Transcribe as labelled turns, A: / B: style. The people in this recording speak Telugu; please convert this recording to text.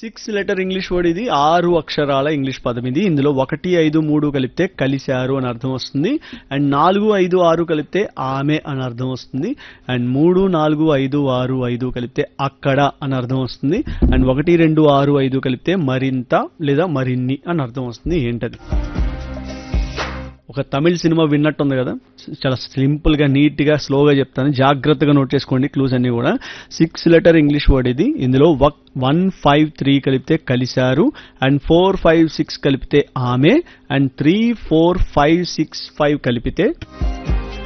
A: సిక్స్ లెటర్ ఇంగ్లీష్ వర్డ్ ఇది ఆరు అక్షరాల ఇంగ్లీష్ పదం ఇది ఇందులో ఒకటి ఐదు మూడు కలిపితే కలిశారు అని అర్థం వస్తుంది అండ్ నాలుగు ఐదు ఆరు కలిపితే ఆమె అని అర్థం వస్తుంది అండ్ మూడు నాలుగు ఐదు ఆరు ఐదు కలిపితే అక్కడ అని అర్థం వస్తుంది అండ్ ఒకటి రెండు ఆరు ఐదు కలిపితే మరింత లేదా మరిన్ని అని అర్థం వస్తుంది ఏంటది ఒక తమిళ్ సినిమా విన్నట్టుంది కదా చాలా సింపుల్ గా నీట్ గా స్లోగా చెప్తాను జాగ్రత్తగా నోట్ చేసుకోండి క్లూస్ అన్ని కూడా సిక్స్ లెటర్ ఇంగ్లీష్ వర్డ్ ఇది ఇందులో వన్ ఫైవ్ త్రీ కలిపితే కలిశారు అండ్ ఫోర్ ఫైవ్ సిక్స్ కలిపితే ఆమె and three four five six five కలిపితే